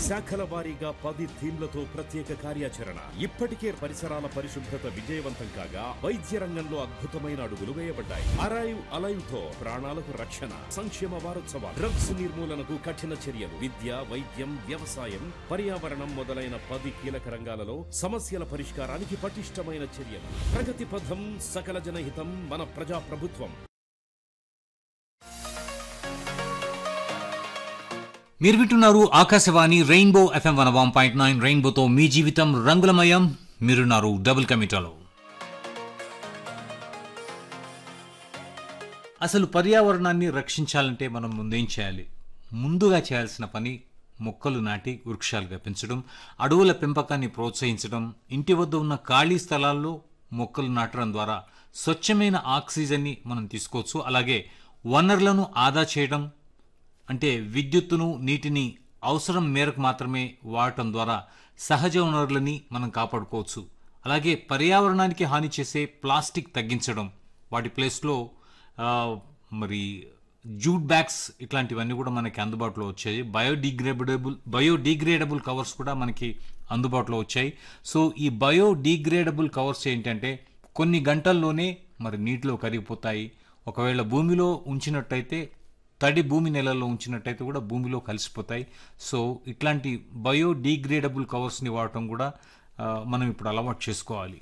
శాఖల వారీగా పది థీమ్లతో ప్రత్యేక కార్యాచరణ ఇప్పటికే పరిసరాల పరిశుభ్రత విజయవంతం కాగా వైద్య రంగంలో అద్భుతమైన అడుగులు వేయబడ్డాయి అరైవ్ అలైవ్ తో ప్రాణాలకు రక్షణ సంక్షేమ వారోత్సవాలు డ్రగ్స్ నిర్మూలనకు కఠిన చర్యలు విద్య వైద్యం వ్యవసాయం పర్యావరణం మొదలైన పది కీలక రంగాలలో సమస్యల పరిష్కారానికి పటిష్టమైన చర్యలు ప్రగతి పథం సకల జనహితం మన ప్రజా ప్రభుత్వం మీరు వింటున్నారు Akashvani rainbow FM one one point nine రెయిన్బోతో మీ జీవితం రంగులమయం మీరున్నారు డబుల్ కమిటాలో అసలు పర్యావరణాన్ని రక్షించాలంటే మనం ముందేం చేయాలి ముందుగా చేయాల్సిన పని మొక్కలు నాటి వృక్షాలుగా పెంచడం అడవుల పెంపకాన్ని ప్రోత్సహించడం ఇంటి వద్ద ఉన్న ఖాళీ స్థలాల్లో మొక్కలు నాటడం ద్వారా స్వచ్ఛమైన ఆక్సిజన్ని మనం తీసుకోవచ్చు అలాగే వనరులను ఆదా చేయడం అంటే విద్యుత్తును నీటిని అవసరం మేరకు మాత్రమే వాడటం ద్వారా సహజ వనరులని మనం కాపాడుకోవచ్చు అలాగే పర్యావరణానికి హాని చేసే ప్లాస్టిక్ తగ్గించడం వాటి ప్లేస్లో ఆ, మరి జూట్ బ్యాగ్స్ ఇట్లాంటివన్నీ కూడా మనకి అందుబాటులో వచ్చాయి బయోడిగ్రేడబుల్ బయోడిగ్రేడబుల్ కవర్స్ కూడా మనకి అందుబాటులో వచ్చాయి సో ఈ బయోడిగ్రేడబుల్ కవర్స్ ఏంటంటే కొన్ని గంటల్లోనే మరి నీటిలో కరిగిపోతాయి ఒకవేళ భూమిలో ఉంచినట్టయితే తడి భూమి నెలల్లో ఉంచినట్టయితే కూడా భూమిలో కలిసిపోతాయి సో ఇట్లాంటి బయోడిగ్రేడబుల్ కవర్స్ని వాడటం కూడా ఆ, మనం ఇప్పుడు అలవాటు చేసుకోవాలి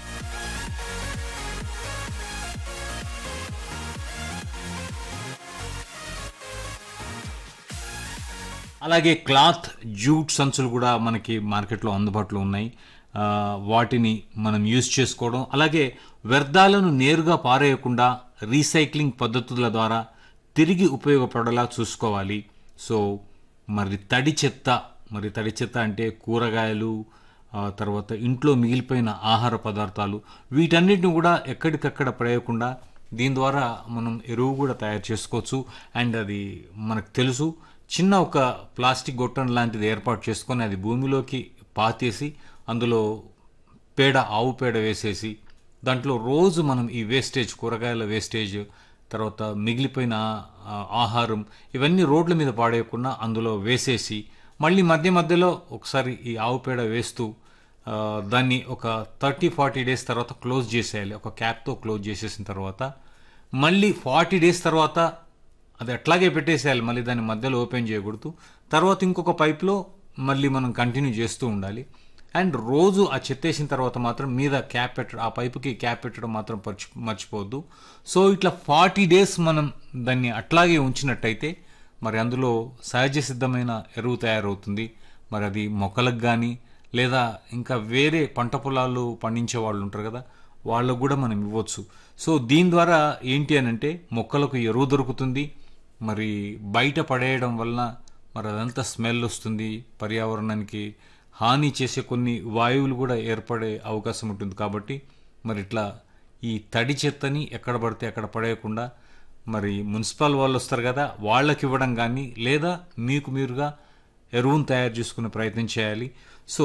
అలాగే క్లాత్ జూట్ సంచులు కూడా మనకి మార్కెట్లో అందుబాటులో ఉన్నాయి ఆ, వాటిని మనం యూజ్ చేసుకోవడం అలాగే వ్యర్థాలను నేరుగా పారేయకుండా రీసైక్లింగ్ పద్ధతుల ద్వారా తిరిగి ఉపయోగపడేలా చూసుకోవాలి సో మరి తడి చెత్త మరి తడి చెత్త అంటే కూరగాయలు ఆ తర్వాత ఇంట్లో మిగిలిపోయిన ఆహార పదార్థాలు వీటన్నిటిని కూడా ఎక్కడికక్కడ పడేయకుండా దీని ద్వారా మనం ఎరువు కూడా తయారు చేసుకోవచ్చు అండ్ అది మనకు తెలుసు చిన్న ఒక ప్లాస్టిక్ గొట్టం లాంటిది ఏర్పాటు చేసుకొని అది భూమిలోకి పాతేసి అందులో పేడ ఆవు పేడ వేసేసి దాంట్లో రోజు మనం ఈ వేస్టేజ్ కూరగాయల వేస్టేజ్ తర్వాత మిగిలిపోయిన ఆ, ఆహారం ఇవన్నీ రోడ్ల మీద పాడేయకుండా అందులో వేసేసి మళ్ళీ మధ్య మధ్యలో ఒకసారి ఈ ఆవు పేడ వేస్తూ ఆ, దాన్ని ఒక థర్టీ ఫార్టీ డేస్ తర్వాత క్లోజ్ చేసేయాలి ఒక క్యాప్తో క్లోజ్ చేసేసిన తర్వాత మళ్ళీ ఫార్టీ డేస్ తర్వాత అది అట్లాగే పెట్టేసేయాలి మళ్ళీ దాన్ని మధ్యలో ఓపెన్ చేయకూడదు తర్వాత ఇంకొక పైప్లో మళ్ళీ మనం కంటిన్యూ చేస్తూ ఉండాలి అండ్ రోజు ఆ చెత్తేసిన తర్వాత మాత్రం మీద క్యాప్ పెట్టడం ఆ పైపుకి క్యాప్ పెట్టడం మాత్రం మర్చి మర్చిపోవద్దు సో ఇట్లా ఫార్టీ డేస్ మనం దాన్ని అట్లాగే ఉంచినట్టయితే మరి అందులో సహజ సిద్ధమైన ఎరువు తయారవుతుంది మరి అది మొక్కలకు కానీ లేదా ఇంకా వేరే పంట పొలాలు పండించే వాళ్ళు ఉంటారు కదా వాళ్ళకు కూడా మనం ఇవ్వచ్చు సో దీని ద్వారా ఏంటి అని అంటే మొక్కలకు ఎరువు దొరుకుతుంది మరి బయట పడేయడం వలన మరి అదంతా స్మెల్ వస్తుంది పర్యావరణానికి హాని చేసే కొన్ని వాయువులు కూడా ఏర్పడే అవకాశం ఉంటుంది కాబట్టి మరి ఇట్లా ఈ తడి చెత్తని ఎక్కడ పడితే అక్కడ పడేయకుండా మరి మున్సిపల్ వాళ్ళు వస్తారు కదా వాళ్ళకి ఇవ్వడం కానీ లేదా మీకు మీరుగా ఎరువును తయారు చేసుకునే ప్రయత్నం చేయాలి సో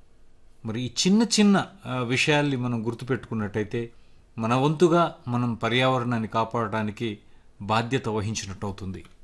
మరి ఈ చిన్న చిన్న ఆ, విషయాల్ని మనం గుర్తుపెట్టుకున్నట్టయితే మన వంతుగా మనం పర్యావరణాన్ని కాపాడడానికి బాధ్యత వహించినట్టు అవుతుంది